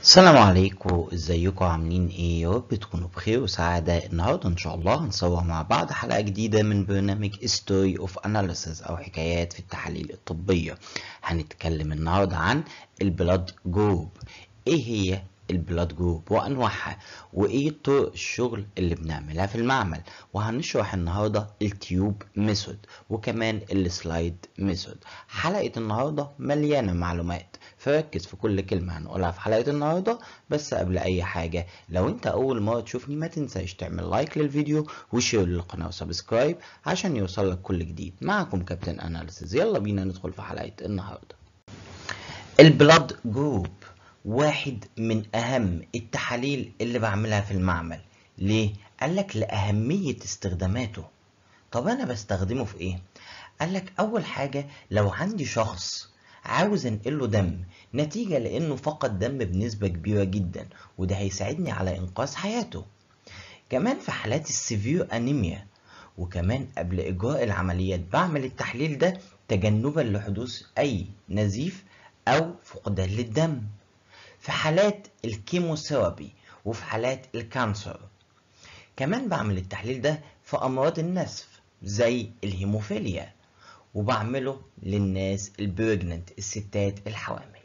السلام عليكم ازيكم عاملين ايه يا رب تكونوا بخير وسعادة النهاردة ان شاء الله هنصور مع بعض حلقة جديدة من برنامج Story of Analysis او حكايات في التحاليل الطبية هنتكلم النهاردة عن البلاد جروب ايه هي البلاد جروب وانواعها وايه طرق الشغل اللي بنعملها في المعمل وهنشرح النهارده التيوب ميثود وكمان السلايد ميثود حلقه النهارده مليانه معلومات فركز في كل كلمه هنقولها في حلقه النهارده بس قبل اي حاجه لو انت اول مره تشوفني ما تنساش تعمل لايك للفيديو وشير للقناه وسبسكرايب عشان يوصلك كل جديد معكم كابتن اناليسيز يلا بينا ندخل في حلقه النهارده البلاد جروب واحد من أهم التحاليل اللي بعملها في المعمل ليه؟ قالك لأهمية استخداماته طب أنا بستخدمه في إيه؟ قالك أول حاجة لو عندي شخص عاوز انقله دم نتيجة لأنه فقد دم بنسبة كبيرة جدا وده هيساعدني على إنقاذ حياته كمان في حالات السيفير أنيميا وكمان قبل إجراء العمليات بعمل التحليل ده تجنبا لحدوث أي نزيف أو فقدان للدم في حالات الكيموثيرابي وفي حالات الكانسر كمان بعمل التحليل ده في أمراض النسف زي الهيموفيليا وبعمله للناس البريجننت الستات الحوامل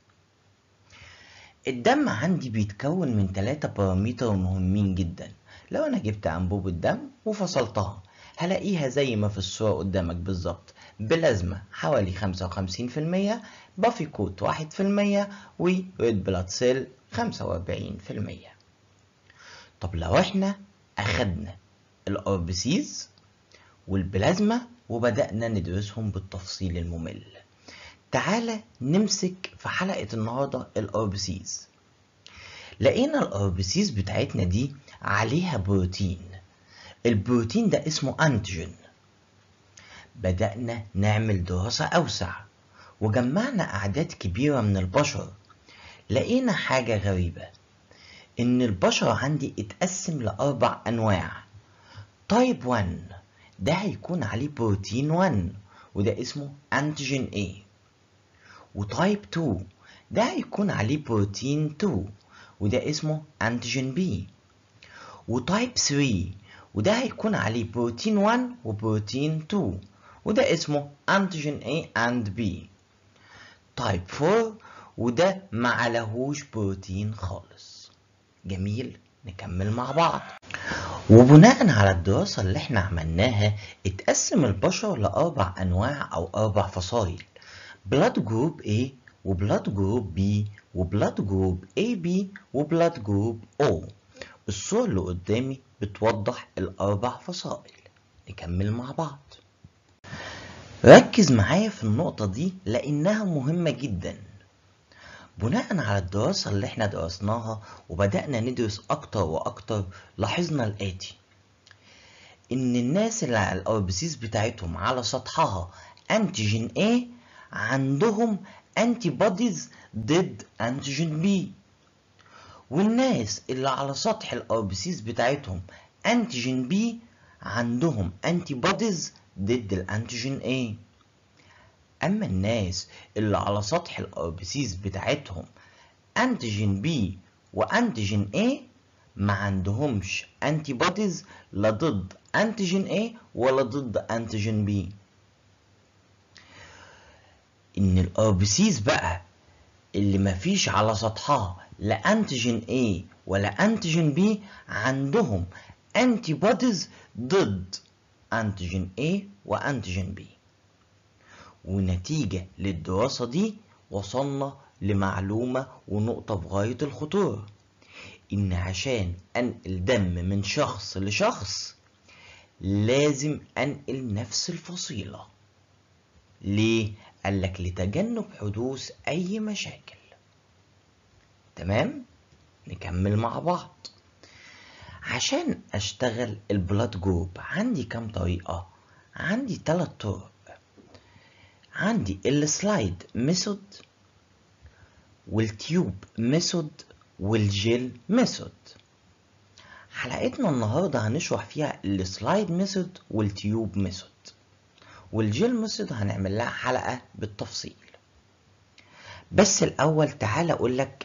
الدم عندي بيتكون من ثلاثة بارامتر مهمين جدا لو أنا جبت أنبوبة دم وفصلتها هلاقيها زي ما في الصورة قدامك بالظبط بلازما حوالي 55% بافي كوت 1% وريد بلاد سيل 45% طب لو احنا أخدنا الأربسيز والبلازما وبدأنا ندرسهم بالتفصيل الممل تعالى نمسك في حلقة النهاردة الأربسيز لقينا الأربسيز بتاعتنا دي عليها بروتين البروتين ده اسمه أنتيجين بدأنا نعمل دراسة أوسع وجمعنا أعداد كبيرة من البشر لقينا حاجة غريبة إن البشر عندي اتقسم لأربع أنواع تايب 1 ده هيكون عليه بروتين 1 وده اسمه أنتيجين A وتايب 2 ده هيكون عليه بروتين 2 وده اسمه أنتيجين B وتايب 3 وده هيكون عليه بروتين 1 وبروتين 2 وده اسمه أنتيجين A and B تايب 4 وده ما عليهوش بروتين خالص جميل نكمل مع بعض وبناء على الدراسة اللي احنا عملناها اتقسم البشر لأربع أنواع أو أربع فصائل بلاد جروب A وبلاد جروب B وبلاد جروب AB وبلاد جروب O الصورة اللي قدامي بتوضح الأربع فصائل نكمل مع بعض ركز معايا في النقطة دي لأنها مهمة جدا بناء على الدراسة اللي احنا درسناها وبدأنا ندرس أكتر وأكتر لاحظنا الآتي إن الناس اللي على الأربسيس بتاعتهم على سطحها أنتيجين A عندهم أنتي بوديز ضد أنتيجين B والناس اللي على سطح الأربسيس بتاعتهم أنتيجين B عندهم أنتي بوديز ضد الأنتيجين A أما الناس اللي على سطح الأربسيس بتاعتهم أنتيجين B وأنتيجين A ما عندهمش أنتي بوديز لا ضد أنتيجين A ولا ضد أنتيجين B إن الأربسيس بقى اللي مفيش على سطحها لا أنتيجين A ولا أنتيجين B عندهم أنتي بوديز ضد أنتيجين A وأنتيجين B ونتيجة للدراسة دي وصلنا لمعلومة ونقطة في غاية الخطورة إن عشان أنقل دم من شخص لشخص لازم أنقل نفس الفصيلة ليه؟ قالك لتجنب حدوث أي مشاكل تمام؟ نكمل مع بعض عشان أشتغل البلاد جروب عندي كام طريقة؟ عندي تلات طرق عندي السلايد ميثود والتيوب ميثود والجيل ميثود حلقتنا النهارده هنشرح فيها السلايد ميثود والتيوب ميثود والجيل ميثود هنعمل لها حلقه بالتفصيل بس الاول تعالى اقول لك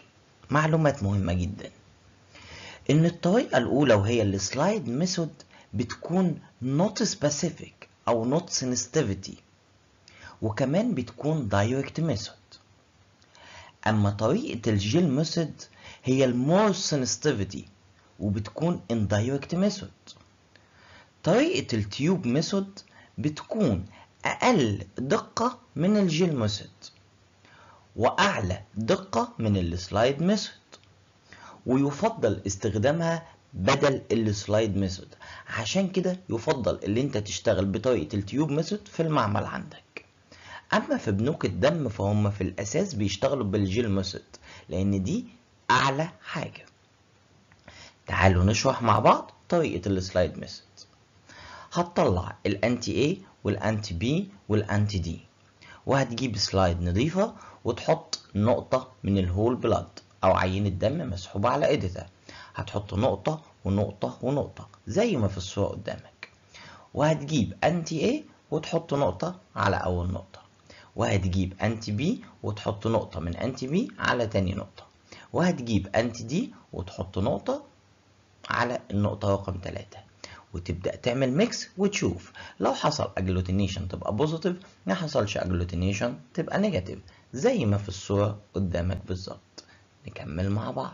معلومات مهمة جدا ان الطريقة الاولى وهي السلايد ميثود بتكون not specific او not sensitivity وكمان بتكون direct method اما طريقة الجيل ميثود هي المور sensitivity وبتكون indirect method طريقة التيوب ميثود بتكون أقل دقة من الجيل ميثود وأعلى دقة من السلايد ميثود ويفضل استخدامها بدل السلايد ميثود عشان كده يفضل اللي انت تشتغل بطريقة التيوب ميثود في المعمل عندك اما في بنوك الدم فهم في الاساس بيشتغلوا بالجيل ميثود لان دي اعلى حاجة تعالوا نشرح مع بعض طريقة السلايد ميثود هتطلع الانتي A والانتي B والانتي D وهتجيب سلايد نظيفة وتحط نقطة من الهول بلاد أو عينة دم مسحوبة على إيديتها هتحط نقطة ونقطة ونقطة زي ما في الصورة قدامك وهتجيب انتي A وتحط نقطة على أول نقطة وهتجيب انتي B وتحط نقطة من انتي B على تاني نقطة وهتجيب انتي D وتحط نقطة على النقطة رقم 3 وتبدأ تعمل ميكس وتشوف لو حصل اجلوتينيشن تبقى بوزيتيف ما حصلش اجلوتينيشن تبقى نيجاتيف زي ما في الصورة قدامك بالظبط نكمل مع بعض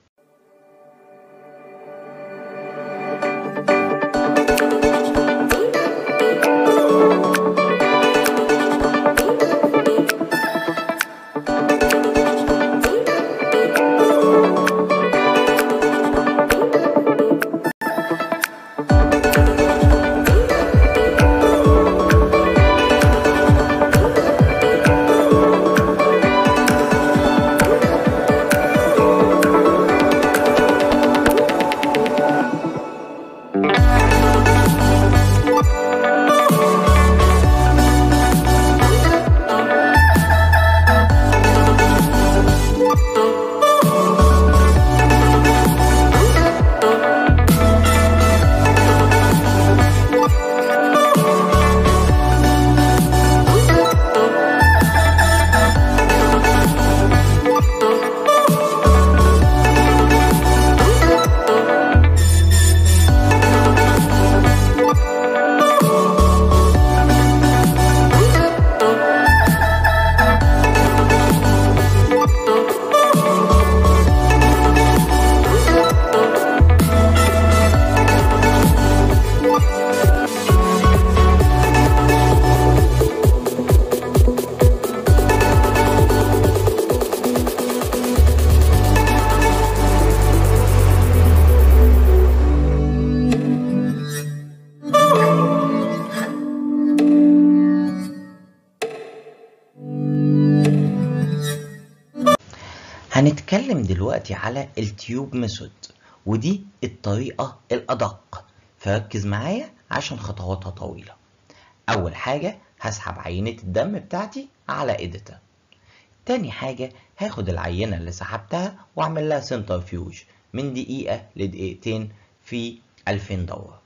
هنتكلم دلوقتي على التيوب ميثود ودي الطريقة الأدق فركز معايا عشان خطواتها طويلة أول حاجة هسحب عينة الدم بتاعتي على إيديتا تاني حاجة هاخد العينة اللي سحبتها وأعمل لها سنترفيوج من دقيقة لدقيقتين في 2000 دورة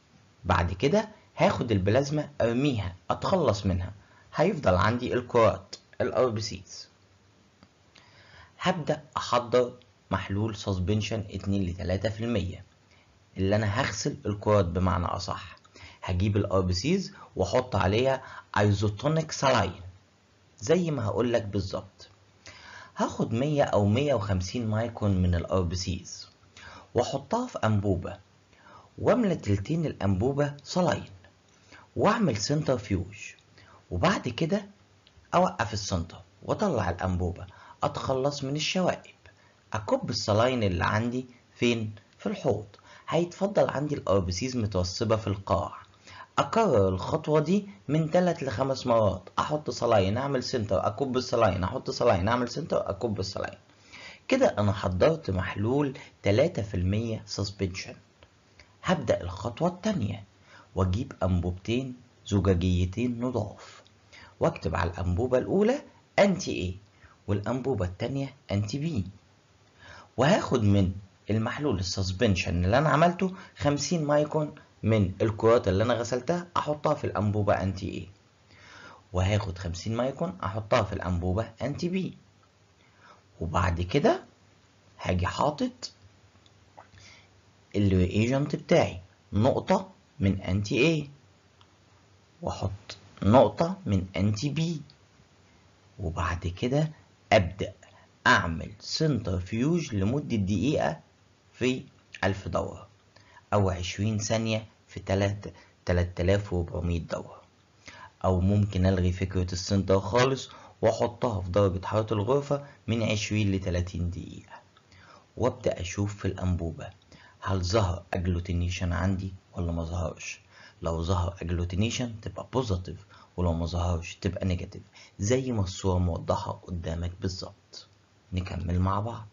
بعد كده هاخد البلازما أرميها أتخلص منها هيفضل عندي الكرات الأربسيز هبدأ أحضر محلول سسبنشن 2 ل 3% اللي أنا هغسل الكرات بمعنى أصح هجيب الأربسيز وأحط عليها ايزوتونيك سلاين زي ما هقولك بالظبط هاخد 100 أو 150 مايكرون من الأربسيز وأحطها في أنبوبة وأملى تلتين الأنبوبة سلاين وأعمل سنترفيوج وبعد كده أوقف السنتر وأطلع الأنبوبة اتخلص من الشوائب اكب الصلاين اللي عندي فين في الحوض هيتفضل عندي الاربسيز متوصبة في القاع اكرر الخطوة دي من 3 ل 5 مرات احط صلاين اعمل سنتر اكب الصلاين احط صلاين اعمل سنتر اكب الصلاين كده انا حضرت محلول 3% سسبنشن هبدأ الخطوة التانية واجيب انبوبتين زجاجيتين نضاف واكتب على الانبوبة الاولى انتي ايه والأنبوبة التانية أنتي بي وهاخد من المحلول السسبنشن اللي أنا عملته 50 مايكرون من الكرات اللي أنا غسلتها أحطها في الأنبوبة أنتي إيه وهاخد 50 مايكرون أحطها في الأنبوبة أنتي بي وبعد كده هاجي حاطط الرياجنت بتاعي نقطة من انتي A واحط نقطة من انتي B وبعد كده ابدأ اعمل سنترفيوج لمدة دقيقة في ألف دورة او عشرين ثانية في تلات تلات آلاف وأربعمية دورة او ممكن الغي فكرة السنتر خالص واحطها في درجة حرارة الغرفة من عشرين لتلاتين دقيقة وابدأ اشوف في الانبوبة هل ظهر اجلوتينيشن عندي ولا ما ظهرش لو ظهر اجلوتينيشن تبقى بوزيتيف ولو ما ظهرش تبقى نيجاتيف زي ما الصورة موضحة قدامك بالظبط نكمل مع بعض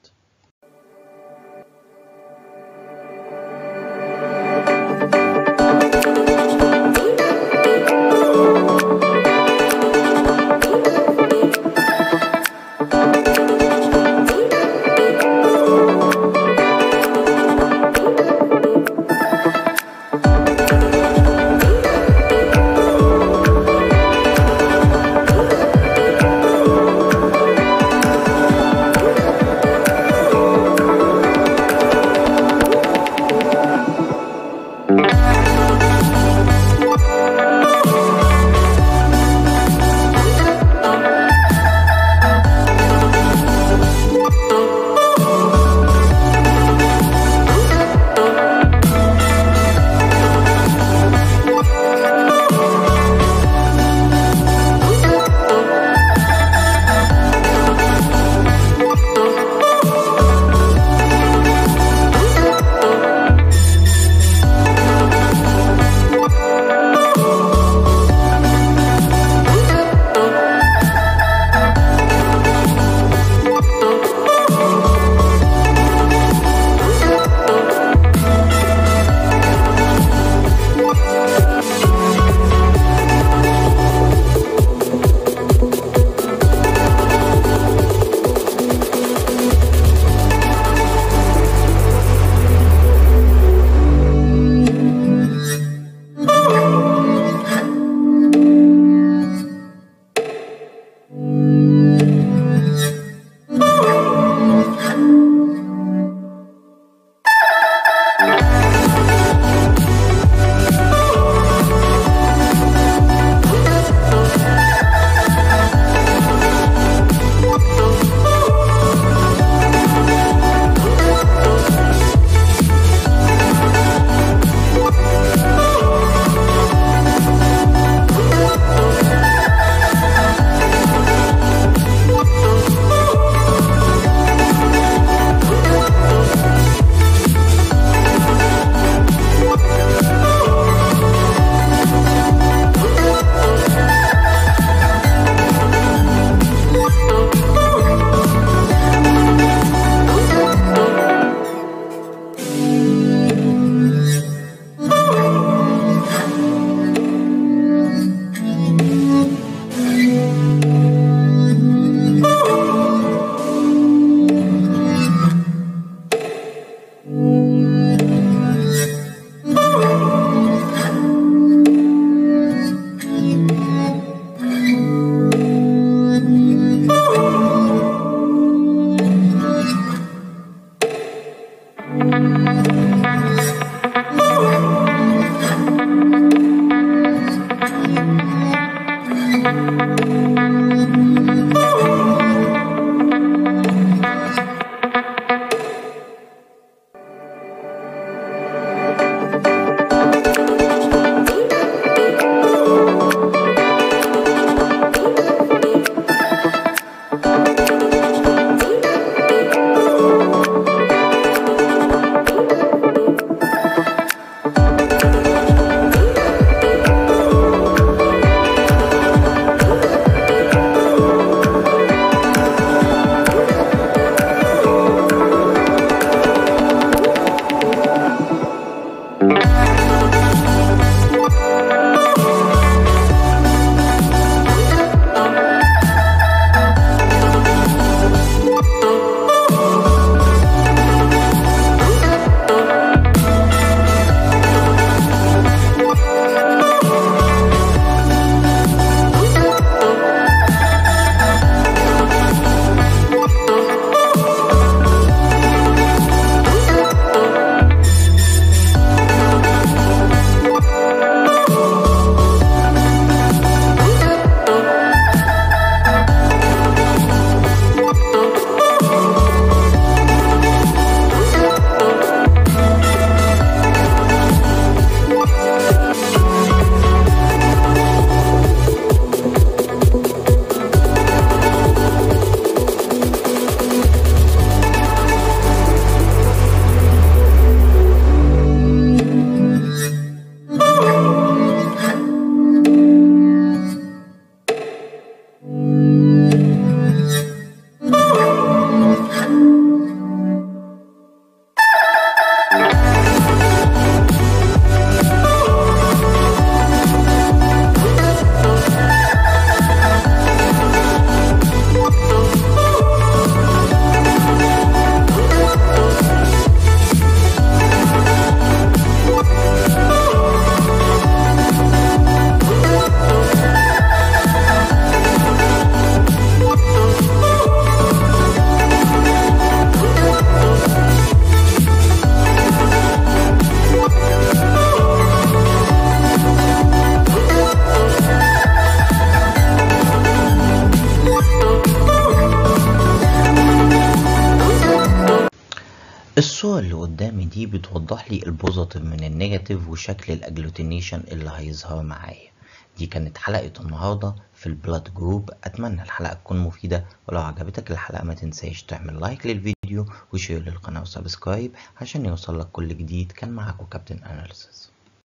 الصورة اللي قدامي دي بتوضح لي البوزيتيف من النيجاتيف وشكل الاجلوتينيشن اللي هيظهر معايا دي كانت حلقة النهاردة في البلاد جروب أتمنى الحلقة تكون مفيدة ولو عجبتك الحلقة ما تنساش تعمل لايك للفيديو وشير للقناة وسبسكرايب عشان يوصلك كل جديد كان معاكم كابتن أناليسيس